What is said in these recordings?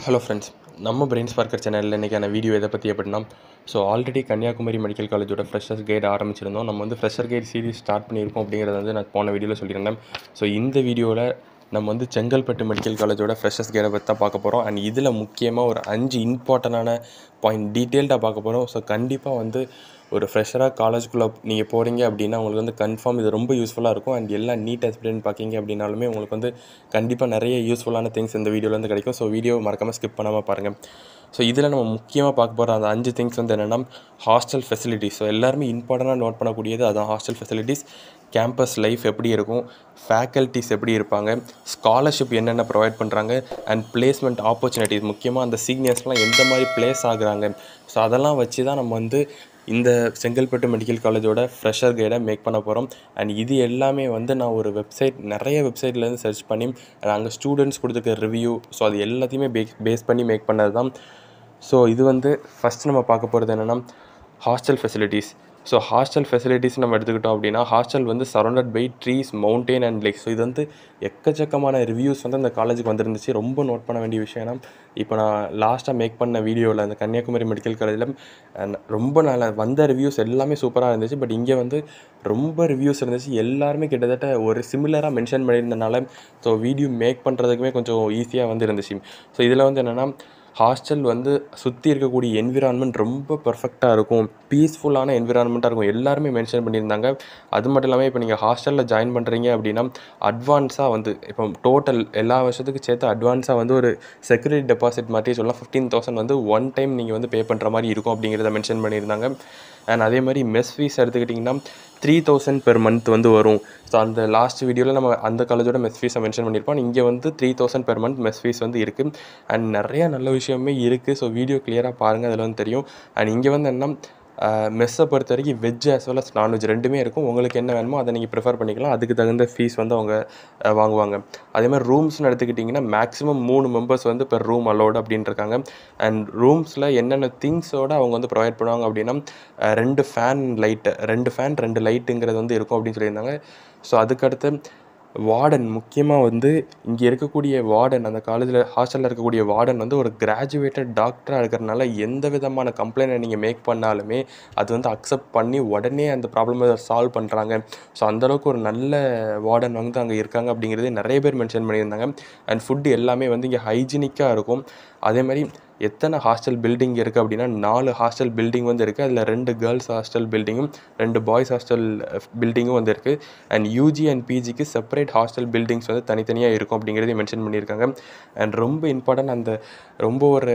hello friends நம்ம brain sparker சேனலில் இன்றைக்கான வீடியோ எதை பற்றி அப்படின்னா ஸோ ஆல்ரெடி கன்னியாகுமரி மெடிக்கல் காலேஜோட ஃப்ரெஷர்ஸ் கைடு ஆரம்பிச்சிருந்தோம் நம்ம வந்து ஃப்ரெஷர் கைடு சீரிஸ் ஸ்டார்ட் பண்ணியிருக்கோம் அப்படிங்கிறத வந்து நான் போன வீடியோவில் சொல்லியிருந்தேன் ஸோ இந்த வீடியோவில் நம்ம வந்து செங்கல்பட்டு மெடிக்கல் காலேஜோட ஃப்ரெஷர்ஸ் கைடை பற்றி தான் பார்க்க போகிறோம் அண்ட் இதில் முக்கியமாக ஒரு அஞ்சு இம்பார்ட்டண்டான பாயிண்ட் டீட்டெயில்டாக பார்க்க போகிறோம் ஸோ கண்டிப்பாக வந்து ஒரு ஃப்ரெஷராக காலேஜ்குள்ளே நீங்கள் போகிறீங்க அப்படின்னா உங்களுக்கு வந்து கன்ஃபார்ம் இது ரொம்ப யூஸ்ஃபுல்லாக இருக்கும் அண்ட் எல்லாம் நீட் எக்ஸ்பிளைன் பார்க்கிங்க அப்படின்னாலுமே உங்களுக்கு வந்து கண்டிப்பாக நிறைய யூஸ்ஃபுல்லான திங்ஸ் இந்த வீடியோவில் வந்து கிடைக்கும் ஸோ வீடியோ மறக்காமல் ஸ்கிப் பண்ணாமல் பாருங்கள் ஸோ இதில் நம்ம முக்கியமாக பார்க்க போகிற அந்த அஞ்சு திங்ஸ் வந்து என்னென்னா ஹாஸ்டல் ஃபெசிலிட்டிஸ் ஸோ எல்லாருமே இம்பார்ட்டண்ட்டாக நோட் பண்ணக்கூடியது அதான் ஹாஸ்டல் ஃபெசிலிட்டிஸ் கேம்பஸ் லைஃப் எப்படி இருக்கும் ஃபேக்கல்ட்டிஸ் எப்படி இருப்பாங்க ஸ்காலர்ஷிப் என்னென்ன ப்ரொவைட் பண்ணுறாங்க அண்ட் பிளேஸ்மெண்ட் ஆப்பர்ச்சுனிட்டிஸ் முக்கியமாக அந்த சீனியர்ஸ்லாம் எந்த மாதிரி பிளேஸ் ஆகுறாங்க ஸோ அதெல்லாம் வச்சு தான் நம்ம வந்து இந்த செங்கல்பட்டு மெடிக்கல் காலேஜோட ஃப்ரெஷர் கைடை மேக் பண்ண போகிறோம் அண்ட் இது எல்லாமே வந்து நான் ஒரு வெப்சைட் நிறைய வெப்சைட்லேருந்து சர்ச் பண்ணி அங்கே ஸ்டூடெண்ட்ஸ் கொடுத்துருக்க ரிவ்யூ ஸோ அது எல்லாத்தையுமே பேஸ் பேஸ் பண்ணி மேக் பண்ணது தான் ஸோ இது வந்து ஃபஸ்ட் நம்ம பார்க்க போகிறது என்னென்னா hostel facilities so hostel facilities நம்ம எடுத்துக்கிட்டோம் அப்படின்னா ஹாஸ்டல் வந்து surrounded by trees mountain and lake so இது வந்து எக்கச்சக்கமான ரிவ்யூஸ் வந்து அந்த காலேஜுக்கு வந்துருந்துச்சு ரொம்ப நோட் பண்ண வேண்டிய விஷயம்னா இப்போ நான் லாஸ்ட்டாக மேக் பண்ண வீடியோவில் அந்த கன்னியாகுமரி மெடிக்கல் காலேஜில் ரொம்ப நல்ல வந்த ரிவ்யூஸ் எல்லாமே சூப்பராக இருந்துச்சு பட் இங்கே வந்து ரொம்ப ரிவ்யூஸ் இருந்துச்சு எல்லாருமே கிட்டத்தட்ட ஒரு சிமிலராக மென்ஷன் பண்ணியிருந்தனால ஸோ வீடியோ மேக் பண்ணுறதுக்குமே கொஞ்சம் ஈஸியாக வந்து இருந்துச்சு ஸோ இதில் வந்து என்னென்னா ஹாஸ்டல் வந்து சுற்றி இருக்கக்கூடிய என்விரான்மெண்ட் ரொம்ப பர்ஃபெக்டாக இருக்கும் பீஸ்ஃபுல்லான என்விரான்மெண்ட்டாக இருக்கும் எல்லாருமே மென்ஷன் பண்ணியிருந்தாங்க அது மட்டும் இல்லாமல் இப்போ நீங்கள் ஹாஸ்டலில் ஜாயின் பண்ணுறீங்க அப்படின்னா அட்வான்ஸாக வந்து இப்போ டோட்டல் எல்லா வருஷத்துக்கு சேர்த்து அட்வான்ஸாக வந்து ஒரு செக்யூரிட்டி டெபாசிட் மாதிரி சொல்லலாம் ஃபிஃப்டீன் தௌசண்ட் வந்து ஒன் டைம் நீங்கள் வந்து பே பண்ணுற மாதிரி இருக்கும் அப்படிங்கிறத மென்ஷன் பண்ணியிருந்தாங்க அண்ட் அதே மாதிரி மெஸ் ஃபீஸ் எடுத்துக்கிட்டிங்கன்னா த்ரீ தௌசண்ட் பெர் மந்த் வந்து வரும் ஸோ அந்த லாஸ்ட் வீடியோவில் நம்ம அந்த காலேஜோட மெஸ் ஃபீஸை மென்ஷன் பண்ணியிருப்போம் இங்கே வந்து three thousand per month mess fees வந்து இருக்குது அண்ட் நிறைய நல்ல விஷயமே இருக்குது ஸோ வீடியோ கிளியராக பாருங்கள் அதில் வந்து தெரியும் அண்ட் இங்கே வந்து என்ன மெஸ்ஸை பொறுத்த வரைக்கும் veg as well as non veg ரெண்டுமே இருக்கும் உங்களுக்கு என்ன வேணுமோ அதை நீங்கள் ப்ரிஃபர் பண்ணிக்கலாம் அதுக்கு தகுந்த ஃபீஸ் வந்து அவங்க வாங்குவாங்க அதே மாதிரி ரூம்ஸ்னு எடுத்துக்கிட்டிங்கன்னா மேக்ஸிமம் மூணு மெம்பர்ஸ் வந்து பெர் ரூம் அலோடு அப்படின்னு இருக்காங்க அண்ட் ரூம்ஸில் என்னென்ன திங்ஸோடு அவங்க வந்து ப்ரொவைட் பண்ணுவாங்க அப்படின்னா ரெண்டு ஃபேன் லைட்டு ரெண்டு ஃபேன் ரெண்டு லைட்டுங்கிறது வந்து இருக்கும் அப்படின்னு சொல்லியிருந்தாங்க ஸோ அதுக்கடுத்து வார்டன் முக்கியமாக வந்து இங்கே இருக்கக்கூடிய வார்டன் அந்த காலேஜில் ஹாஸ்டலில் இருக்கக்கூடிய வார்டன் வந்து ஒரு கிராஜுவேட்டட் டாக்டராக இருக்கிறனால எந்த விதமான கம்ப்ளைண்ட்டை நீங்கள் மேக் பண்ணாலுமே அது வந்து அக்செப்ட் பண்ணி உடனே அந்த ப்ராப்ளமை சால்வ் பண்ணுறாங்க ஸோ அந்தளவுக்கு ஒரு நல்ல வார்டன் வந்து அங்கே இருக்காங்க அப்படிங்கிறது நிறைய பேர் மென்ஷன் பண்ணியிருந்தாங்க அண்ட் ஃபுட்டு எல்லாமே வந்து இங்கே ஹைஜீனிக்காக இருக்கும் அதே மாதிரி எத்தனை ஹாஸ்டல் பில்டிங் இருக்குது அப்படின்னா நாலு ஹாஸ்டல் பில்டிங் வந்து இருக்குது அதில் ரெண்டு கேர்ள்ஸ் ஹாஸ்டல் பில்டிங்கும் ரெண்டு பாய்ஸ் ஹாஸ்டல் பில்டிங்கும் வந்து இருக்குது அண்ட் யூஜி அண்ட் பிஜிக்கு செப்பரேட் ஹாஸ்டல் பில்டிங்ஸ் வந்து தனித்தனியாக இருக்கும் அப்படிங்கிறதையும் மென்ஷன் பண்ணியிருக்காங்க அண்ட் ரொம்ப இம்பார்ட்டன்ட் அந்த ரொம்ப ஒரு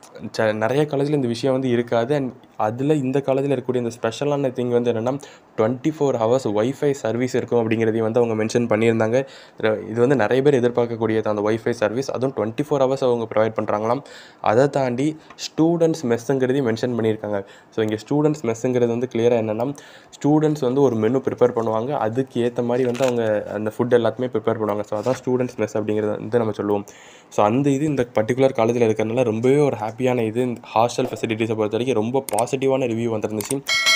ச நிறைய காலேஜில் இந்த விஷயம் வந்து இருக்காது அண்ட் அதில் இந்த காலேஜில் இருக்கக்கூடிய இந்த ஸ்பெஷலான திங் வந்து என்னென்னா twenty four hours wifi service இருக்கும் அப்படிங்கிறதையும் வந்து அவங்க மென்ஷன் பண்ணியிருந்தாங்க இது வந்து நிறைய பேர் எதிர்பார்க்கக்கூடியது அந்த ஒய்ஃபை சர்வீஸ் அதுவும் டுவெண்ட்டி ஃபோர் ஹவர்ஸ் அவங்க ப்ரொவைட் பண்ணுறாங்களாம் அதை தாண்டி ஸ்டூடெண்ட்ஸ் மெஸ்ஸுங்கிறதையும் மென்ஷன் பண்ணியிருக்காங்க ஸோ இங்கே ஸ்டூடெண்ட்ஸ் மெஸ்ஸுங்கிறது வந்து கிளியராக என்னென்னா ஸ்டூடெண்ட்ஸ் வந்து ஒரு மெனு ப்ரிப்பேர் பண்ணுவாங்க அதுக்கு ஏற்ற மாதிரி வந்து அவங்க அந்த ஃபுட் எல்லாத்தையுமே ப்ரிப்பேர் பண்ணுவாங்க ஸோ அதான் ஸ்டூடெண்ட்ஸ் மெஸ் அப்படிங்கிறத வந்து நம்ம சொல்லுவோம் ஸோ அந்த இது இந்த பர்டிகுலர் காலேஜில் இருக்கிறனால ரொம்பவே ஒரு ஹாப்பியான இது இந்த ஹாஸ்டல் ஃபெசிலிட்டிஸை பொறுத்த வரைக்கும் ரொம்ப பாசிட்டிவான ரிவ்யூ வந்துருந்துச்சு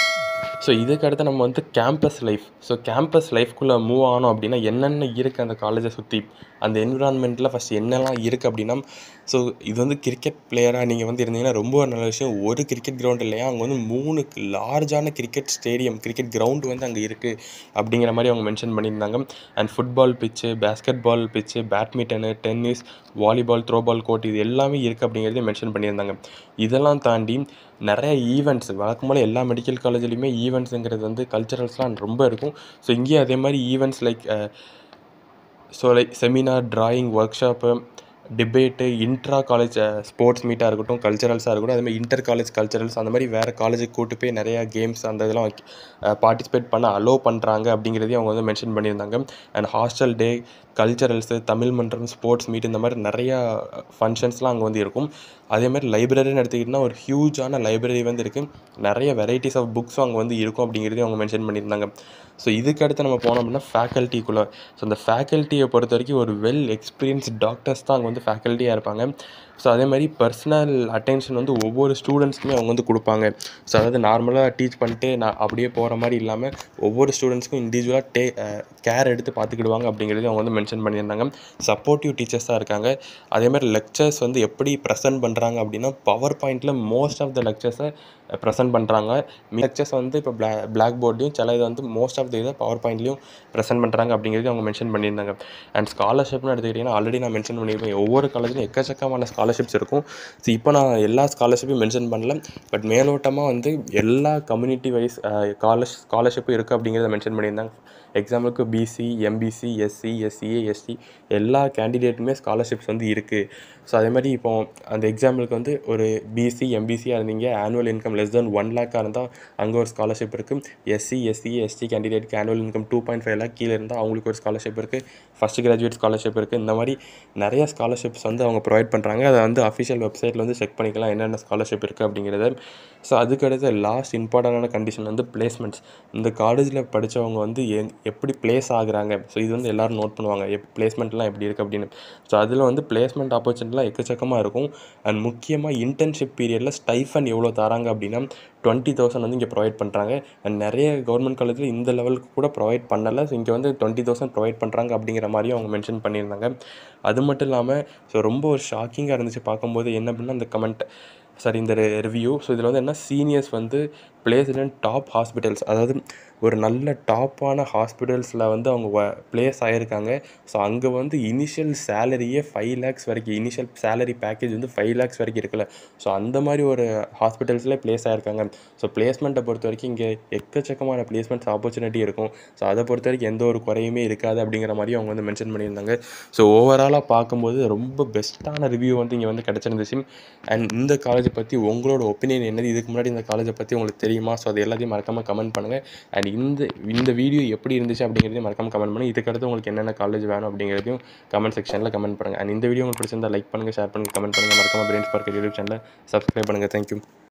ஸோ இதுக்கு அடுத்து நம்ம வந்து கேம்பஸ் லைஃப் ஸோ கேம்பஸ் லைஃப்குள்ளே மூவ் ஆனோம் அப்படின்னா என்னென்ன இருக்குது அந்த காலேஜை சுற்றி அந்த என்விரான்மெண்ட்டில் ஃபஸ்ட் என்னெல்லாம் இருக்குது அப்படின்னா ஸோ இது வந்து கிரிக்கெட் பிளேயராக நீங்கள் வந்து இருந்தீங்கன்னா ரொம்ப ஒரு நல்ல விஷயம் ஒரு கிரிக்கெட் கிரவுண்ட் இல்லையா அங்கே வந்து மூணு லார்ஜான கிரிக்கெட் ஸ்டேடியம் கிரிக்கெட் கிரவுண்டு வந்து அங்கே இருக்குது அப்படிங்கிற மாதிரி அவங்க மென்ஷன் பண்ணியிருந்தாங்க and football pitch basketball pitch badminton tennis volleyball throwball court இது எல்லாமே இருக்குது அப்படிங்கிறதையும் மென்ஷன் பண்ணியிருந்தாங்க இதெல்லாம் தாண்டி நிறைய ஈவெண்ட்ஸ் வழக்கம் போல் எல்லா மெடிக்கல் காலேஜ்லேயுமே ஈவெண்ட்ஸுங்கிறது வந்து கல்ச்சரல்ஸ்லாம் ரொம்ப இருக்கும் ஸோ இங்கேயும் அதே மாதிரி events like so like seminar drawing workshop debate intra college sports மீட்டாக இருக்கட்டும் கல்ச்சரல்ஸாக இருக்கட்டும் அதுமாதிரி இன்டர் காலேஜ் கல்ச்சரல்ஸ் அந்த மாதிரி வேறு காலேஜுக்கு கூட்டு போய் நிறையா கேம்ஸ் அந்த இதெல்லாம் பார்ட்டிசிபேட் பண்ண அலோவ் பண்ணுறாங்க அப்படிங்கிறதையும் அவங்க வந்து மென்ஷன் பண்ணியிருந்தாங்க and hostel day culturals Tamil மன்றம் ஸ்போர்ட்ஸ் மீட் இந்த மாதிரி நிறையா ஃபங்க்ஷன்ஸ்லாம் அங்கே வந்து இருக்கும் அதே மாதிரி லைப்ரரின்னு எடுத்துக்கிட்டிங்கன்னா ஒரு ஹியூஜான லைப்ரரி வந்து இருக்குது நிறைய வெரைட்டிஸ் ஆஃப் புக்ஸும் அங்கே வந்து இருக்கும் அப்படிங்கிறதையும் அவங்க மென்ஷன் பண்ணியிருந்தாங்க ஸோ இதுக்கு அடுத்து நம்ம போனோம் அப்படின்னா ஃபேக்கல்ட்டிக்குள்ளே ஸோ அந்த ஃபேக்கல்ட்டியை பொறுத்த வரைக்கும் ஒரு வெல் எக்ஸ்பீரியன்ஸ் டாக்டர்ஸ் தான் அங்கே வந்து வந்து ஃபேக்கல்ட்டியாக இருப்பாங்க ஸோ அதே மாதிரி பர்சனல் அட்டென்ஷன் வந்து ஒவ்வொரு ஸ்டூடெண்ட்ஸ்க்குமே அவங்க வந்து கொடுப்பாங்க ஸோ அதாவது நார்மலாக டீச் பண்ணிட்டு நான் அப்படியே போகிற மாதிரி இல்லாமல் ஒவ்வொரு ஸ்டூடெண்ட்ஸ்க்கும் இண்டிவிஜுவலாக டே கேர் எடுத்து பார்த்துக்கிடுவாங்க அப்படிங்கிறது அவங்க வந்து மென்ஷன் பண்ணியிருந்தாங்க சப்போர்ட்டிவ் டீச்சர்ஸாக இருக்காங்க அதே மாதிரி லெக்சர்ஸ் வந்து எப்படி ப்ரெசென்ட் பண்ணுறாங்க அப்படின்னா பவர் பாயிண்டில் மோஸ்ட் ஆஃப் த லெக்சர்ஸை ப்ரெசென்ட் பண்ணுறாங்க லெக்சர்ஸ் வந்து இப்போ பிளா பிளாக் போர்ட்லையும் சில இதை வந்து மோஸ்ட் ஆஃப் த இதை பவர் பாயிண்ட்லையும் ப்ரெசென்ட் பண்ணுறாங்க அப்படிங்கிறது அவங்க மென்ஷன் பண்ணியிருந்தாங்க அண்ட் ஸ்காலர்ஷிப்னு எடுத்துக்கிட்டிங்கன்னா ஆல்ரெடி நான் மென்ஷன் பண்ணியிருப்பேன் ஒவ்வொரு காலேஜ்லையும் எக்கச்சக்கமான ஸ்காலர்ஷிப்ஸ் இருக்கும் ஸோ இப்போ நான் எல்லா ஸ்காலர்ஷிப்பையும் மென்ஷன் பண்ணல பட் மேலோட்டமாக வந்து எல்லா கம்யூனிட்டி வைஸ் ஸ்காலர்ஷ் ஸ்காலர்ஷிப்பும் இருக்குது அப்படிங்கிறத மென்ஷன் பண்ணியிருந்தாங்க எக்ஸாம்பிளுக்கு BC MBC SC SCA ST எல்லா கேண்டிடேட்டுமே ஸ்காலர்ஷிப்ஸ் வந்து இருக்குது ஸோ அதே மாதிரி இப்போ அந்த எக்ஸாம்பிளுக்கு வந்து ஒரு பிசி எம்பிசியாக இருந்தீங்க annual income less than one லேக்காக இருந்தால் அங்கே ஒரு ஸ்காலர்ஷிப் இருக்குது எஸ்சி எஸ்சிஏ எஸ்டி கேண்டிடேட்க்கு annual income two point five lakh கீழே இருந்தால் அவங்களுக்கு ஒரு ஸ்காலர்ஷிப் இருக்குது ஃபஸ்ட் கிராஜுவேட் ஸ்காலர்ஷிப் இருக்குது இந்த மாதிரி நிறைய ஸ்காலர்ஷிப்ஸ் வந்து அவங்க ப்ரொவைட் பண்ணுறாங்க அதை வந்து அஃபிஷியல் வெப்சைட்டில் வந்து செக் பண்ணிக்கலாம் என்னென்ன ஸ்காலர்ஷிப் இருக்குது அப்படிங்கிறத ஸோ அதுக்கடுத்து லாஸ்ட் இம்பார்ட்டண்டான கண்டிஷன் வந்து பிளேஸ்மெண்ட்ஸ் இந்த காலேஜில் படித்தவங்க வந்து எங் எப்படி பிளேஸ் ஆகுறாங்க ஸோ இது வந்து எல்லோரும் நோட் பண்ணுவாங்க எப் பிளேஸ்மெண்ட்லாம் எப்படி இருக்குது அப்படின்னு ஸோ அதில் வந்து பிளேஸ்மெண்ட் ஆப்பர்ச்சுனிட்டிலாம் எக்கச்சக்கமாக இருக்கும் அண்ட் முக்கியமாக இன்டர்ன்ஷிப் பீரியடில் ஸ்டைஃபன் எவ்வளோ தராங்க அப்படின்னா டுவெண்ட்டி தௌசண்ட் வந்து இங்கே ப்ரொவைட் பண்ணுறாங்க அண்ட் நிறைய கவர்மெண்ட் காலேஜில் இந்த லெவலுக்கு கூட ப்ரொவைட் பண்ணலை ஸோ இங்கே வந்து டுவெண்ட்டி தௌசண்ட் ப்ரொவைட் பண்ணுறாங்க அப்படிங்கிற மாதிரியும் அவங்க மென்ஷன் பண்ணியிருந்தாங்க அது மட்டும் இல்லாமல் ஸோ ரொம்ப ஒரு ஷாக்கிங்காக இருந்துச்சு பார்க்கும்போது என்ன அப்படின்னா அந்த கமெண்ட் சாரி இந்த ரிவ்யூ ஸோ இதில் வந்து என்ன சீனியர்ஸ் வந்து பிளேஸ்ட் இன் டாப் ஹாஸ்பிட்டல்ஸ் அதாவது ஒரு நல்ல டாப்பான ஹாஸ்பிட்டல்ஸில் வந்து அவங்க பிளேஸ் ஆகிருக்காங்க ஸோ அங்கே வந்து இனிஷியல் சேலரியே ஃபைவ் லேக்ஸ் வரைக்கும் இனிஷியல் சேலரி பேக்கேஜ் வந்து ஃபைவ் லேக்ஸ் வரைக்கும் இருக்குல்ல ஸோ அந்த மாதிரி ஒரு ஹாஸ்பிட்டல்ஸில் பிளேஸ் ஆகிருக்காங்க ஸோ பிளேஸ்மெண்ட்டை பொறுத்த வரைக்கும் இங்கே எக்கச்சக்கமான பிளேஸ்மெண்ட்ஸ் ஆப்பர்ச்சுனிட்டி இருக்கும் ஸோ அதை பொறுத்த வரைக்கும் எந்த ஒரு குறையுமே இருக்காது அப்படிங்கிற மாதிரி அவங்க வந்து மென்ஷன் பண்ணியிருந்தாங்க ஸோ ஓவராலாக பார்க்கும்போது ரொம்ப பெஸ்ட்டான ரிவ்யூ வந்து இங்கே வந்து கிடச்சிருந்துச்சு அண்ட் இந்த காலேஜை பற்றி உங்களோட ஒப்பீனியன் என்னது இதுக்கு முன்னாடி இந்த காலேஜை பற்றி உங்களுக்கு தெரியுமா ஸோ அது எல்லாத்தையும் மறக்காமல் கமெண்ட் பண்ணுங்கள் அண்ட் இந்த இந்த வீடியோ எப்படி இருந்துச்சு அப்படிங்கிறதையும் மறக்காமல் கமெண்ட் பண்ணுங்கள் இதுக்கடுத்து உங்களுக்கு என்னென்ன காலேஜ் வேணும் அப்படிங்கிறதையும் கமெண்ட் செக்ஷனில் கமெண்ட் பண்ணுங்கள் அண்ட் இந்த வீடியோ உங்களுக்கு பிடிச்சிருந்தா லைக் பண்ணுங்கள் ஷேர் பண்ணுங்கள் கமெண்ட் பண்ணுங்கள் மறக்காமல் பிரெயின்ஸ் பார்க்க யூடியூப் சேனலை சப்ஸ்கிரைப் பண்ணுங்கள் தேங்க்யூ